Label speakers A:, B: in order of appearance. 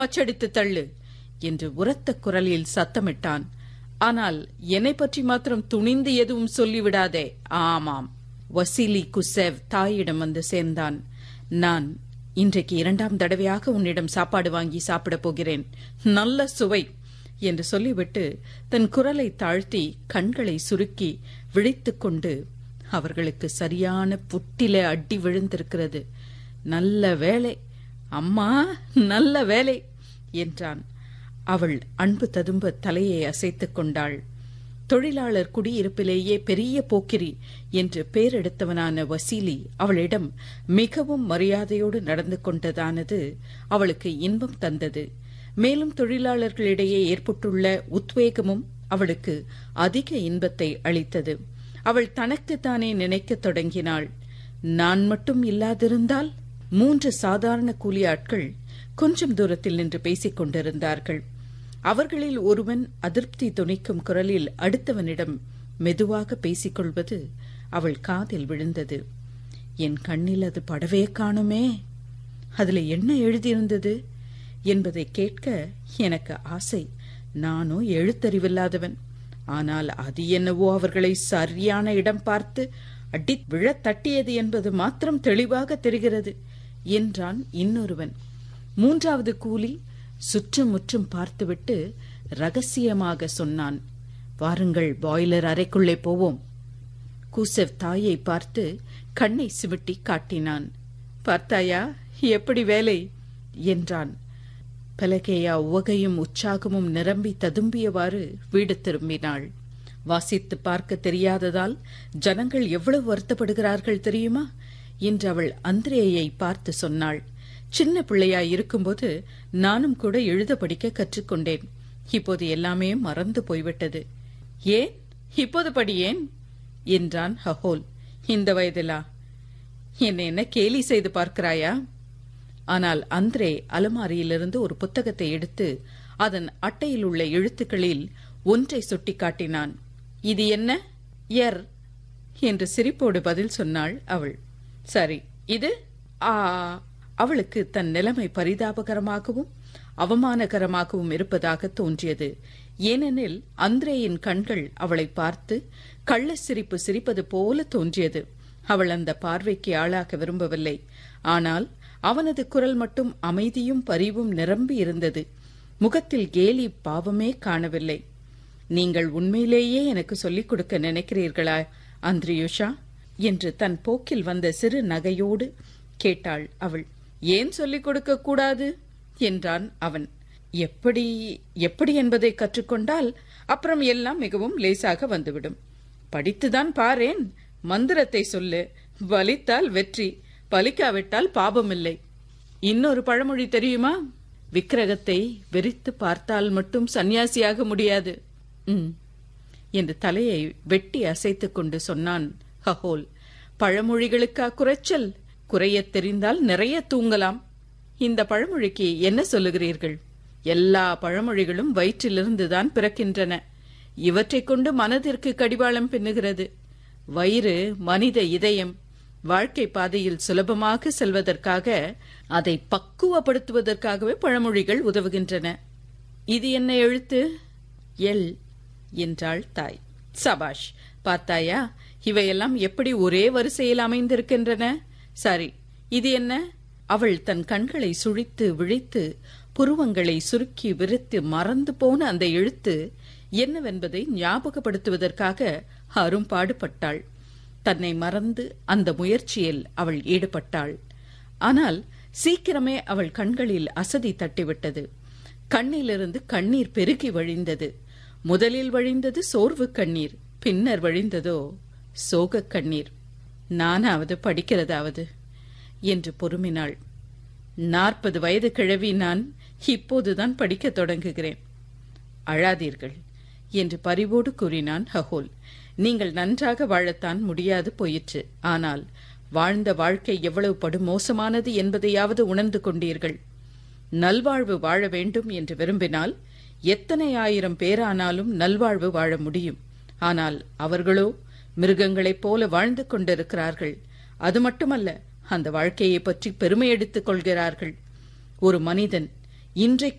A: அச்சடித்து தள்ளு என்று உரத்த குரலில் சத்தமிட்டான் ஆனால் என்னை பற்றி மாத்திரம் துணிந்து எதுவும் சொல்லிவிடாதே ஆமாம் வசீலி குசேவ் தாயிடம் வந்து சேர்ந்தான் நான் இன்றைக்கு இரண்டாம் தடவையாக உன்னிடம் சாப்பாடு வாங்கி சாப்பிடப் போகிறேன் நல்ல சுவை என்று சொல்லிவிட்டு தன் குரலை தாழ்த்தி கண்களை சுருக்கி விழித்துக் கொண்டு அவர்களுக்கு சரியான புட்டில அடி விழுந்திருக்கிறது நல்ல வேலை அம்மா நல்ல வேலை என்றான் அவள் அன்பு ததும்ப தலையை அசைத்துக் கொண்டாள் தொழிலாளர் குடியிருப்பிலேயே பெரிய போக்கிரி என்று பெயரெடுத்தவனான வசீலி அவளிடம் மிகவும் மரியாதையோடு நடந்து கொண்டதானது அவளுக்கு இன்பம் தந்தது மேலும் தொழிலாளர்களிடையே ஏற்பட்டுள்ள உத்வேகமும் அவளுக்கு அதிக இன்பத்தை அளித்தது அவள் தனக்குத்தானே நினைக்கத் தொடங்கினாள் நான் மட்டும் இல்லாதிருந்தால் மூன்று சாதாரண கூலி ஆட்கள் கொஞ்சம் தூரத்தில் நின்று பேசிக் கொண்டிருந்தார்கள் அவர்களில் ஒருவன் அதிருப்தி துணிக்கும் குரலில் அடுத்தவனிடம் மெதுவாக பேசிக் கொள்வது அவள் காதில் விழுந்தது என் கண்ணில் அது படவே காணுமே அதுல என்ன எழுதியிருந்தது என்பதை கேட்க எனக்கு ஆசை நானோ எழுத்தறிவில்லாதவன் ஆனால் அது என்னவோ அவர்களை சரியான இடம் பார்த்து அடி விழத் தட்டியது என்பது மாத்திரம் தெளிவாக தெரிகிறது என்றான் இன்னொருவன் மூன்றாவது கூலி சுற்றும் முற்றும் பார்த்துவிட்டு ரகசியமாக சொன்னான் வாருங்கள் பாய்லர் அறைக்குள்ளே போவோம் கூசெவ் தாயை பார்த்து கண்ணை சிமிட்டி காட்டினான் பார்த்தாயா எப்படி வேலை என்றான் பலகேயா உவகையும் உற்சாகமும் நிரம்பி ததும்பியவாறு வீடு திரும்பினாள் வாசித்து பார்க்க தெரியாததால் ஜனங்கள் எவ்வளவு வருத்தப்படுகிறார்கள் தெரியுமா என்று அவள் அந்திரேயை பார்த்து சொன்னாள் சின்ன பிள்ளையாய் இருக்கும்போது நானும் கூட எழுத படிக்க கற்றுக்கொண்டேன் இப்போது எல்லாமே மறந்து போய்விட்டது ஏன் இப்போது படியேன் என்றான் ஹஹோல் இந்த வயதிலா என்னை என்ன கேலி செய்து பார்க்கிறாயா ஆனால் அந்திரே அலமாரியிலிருந்து ஒரு புத்தகத்தை எடுத்து அதன் அட்டையில் உள்ள எழுத்துக்களில் ஒன்றை சுட்டிக்காட்டினான் இது என்ன எர் என்று சிரிப்போடு பதில் சொன்னாள் அவள் சரி இது ஆ அவளுக்கு தன் நிலைமை பரிதாபகரமாகவும் அவமானகரமாகவும் இருப்பதாக தோன்றியது ஏனெனில் அந்திரேயின் கண்கள் அவளை பார்த்து கள்ள சிரிப்பு சிரிப்பது போல தோன்றியது அவள் அந்த பார்வைக்கு ஆளாக விரும்பவில்லை ஆனால் அவனது குரல் மட்டும் அமைதியும் பரிவும் நிரம்பி இருந்தது முகத்தில் கேலி பாவமே காணவில்லை நீங்கள் உண்மையிலேயே எனக்கு சொல்லிக் கொடுக்க நினைக்கிறீர்களா அந்திரியுஷா என்று தன் போக்கில் வந்த சிறு நகையோடு கேட்டாள் அவள் ஏன் சொல்லிக் கொடுக்க கூடாது என்றான் அவன் எப்படி எப்படி என்பதை கற்றுக்கொண்டால் அப்புறம் எல்லாம் மிகவும் லேசாக வந்துவிடும் படித்துதான் பாரேன் மந்திரத்தை சொல்லு வலித்தால் வெற்றி பலிக்காவிட்டால் பாபமில்லை இன்னொரு பழமொழி தெரியுமா விக்கிரகத்தை வெறித்து பார்த்தால் மட்டும் சன்னியாசியாக முடியாது ம் என்று தலையை வெட்டி அசைத்துக் கொண்டு சொன்னான் ஹஹோல் பழமொழிகளுக்கா குறைச்சல் குறையத் தெரிந்தால் நிறைய தூங்கலாம் இந்த பழமொழிக்கு என்ன சொல்லுகிறீர்கள் எல்லா பழமொழிகளும் வயிற்றிலிருந்துதான் பிறக்கின்றன இவற்றைக் கொண்டு மனதிற்கு கடிவாளம் பின்னுகிறது வயிறு மனித இதயம் வாழ்க்கை பாதையில் சுலபமாக செல்வதற்காக அதை பக்குவப்படுத்துவதற்காகவே பழமொழிகள் உதவுகின்றன இது என்ன எழுத்து எல் என்றாள் தாய் சபாஷ் பார்த்தாயா இவையெல்லாம் எப்படி ஒரே வரிசையில் அமைந்திருக்கின்றன சரி இது என்ன அவள் தன் கண்களை சுழித்து விழித்து புருவங்களை சுருக்கி விரித்து மறந்து போன அந்த எழுத்து என்னவென்பதை ஞாபகப்படுத்துவதற்காக அரும்பாடுபட்டாள் தன்னை மறந்து அந்த முயற்சியில் அவள் ஈடுபட்டாள் ஆனால் சீக்கிரமே அவள் கண்களில் அசதி தட்டிவிட்டது கண்ணிலிருந்து கண்ணீர் பெருகி வழிந்தது முதலில் வழிந்தது சோர்வு கண்ணீர் பின்னர் வழிந்ததோ சோகக் கண்ணீர் நானாவது படிக்கிறதாவது என்று பொறுமினாள் நாற்பது வயது கிழவி நான் இப்போதுதான் படிக்கத் தொடங்குகிறேன் அழாதீர்கள் என்று பரிவோடு கூறினான் ஹஹோல் நீங்கள் நன்றாக வாழத்தான் முடியாது போயிற்று ஆனால் வாழ்ந்த வாழ்க்கை எவ்வளவு படுமோசமானது என்பதையாவது உணர்ந்து கொண்டீர்கள் நல்வாழ்வு வாழ வேண்டும் என்று விரும்பினால் எத்தனை ஆயிரம் பேரானாலும் நல்வாழ்வு வாழ முடியும் ஆனால் அவர்களோ மிருகங்களைப் போல வாழ்ந்து கொண்டிருக்கிறார்கள் அது மட்டுமல்ல அந்த வாழ்க்கையை பற்றி பெருமை எடுத்துக் கொள்கிறார்கள் ஒரு மனிதன் இன்றைக்கு